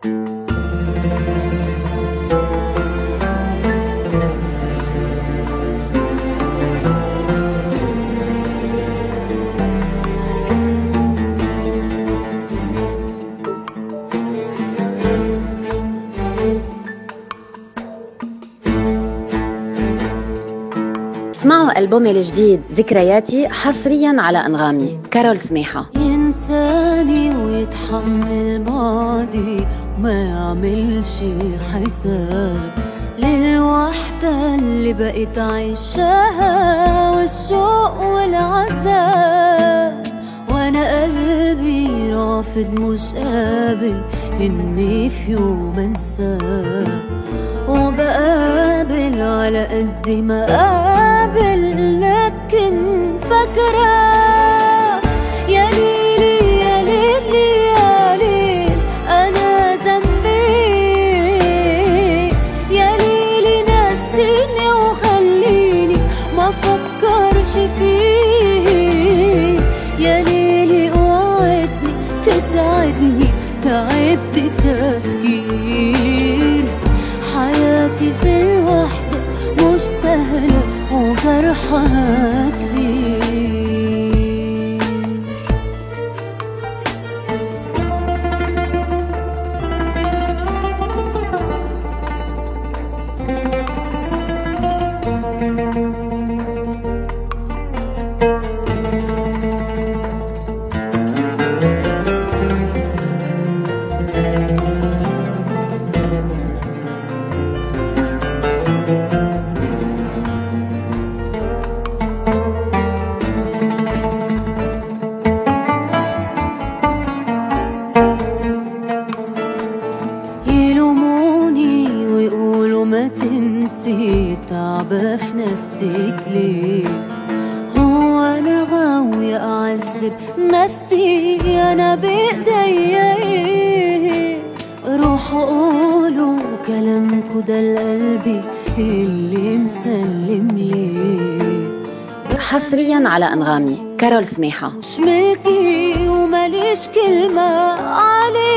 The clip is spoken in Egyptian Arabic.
اسمعوا ألبومي الجديد ذكرياتي حصريا على أنغامي كارول سميحة ينساني ويتحمل بعدي وما يعملش حساب للوحدة اللي بقيت عايشاها والشوق والعذاب وانا قلبي رافض مش قابل اني في يوم انساه وبقابل على قد ما قابل لكن فاكرة يا ليلي يا ليلي يا ليل أنا ذنبي يا ليلي نسيني وخليني ما فكرش فيه يا ليلي اوعدني تساعدني تعبت تفكير حياتي في الوحدة مش سهلة وجرحها كبير يلوموني ويقولوا ما تنسي تعبة في نفسك ليه هو انا غاوية اعذب نفسي انا بايديا ايه روحوا قولوا كلامكو ده لقلبي اللي مسلم ليه حصريا على أنغامي كارول سميحة مش ملكي ومليش كلمة عليه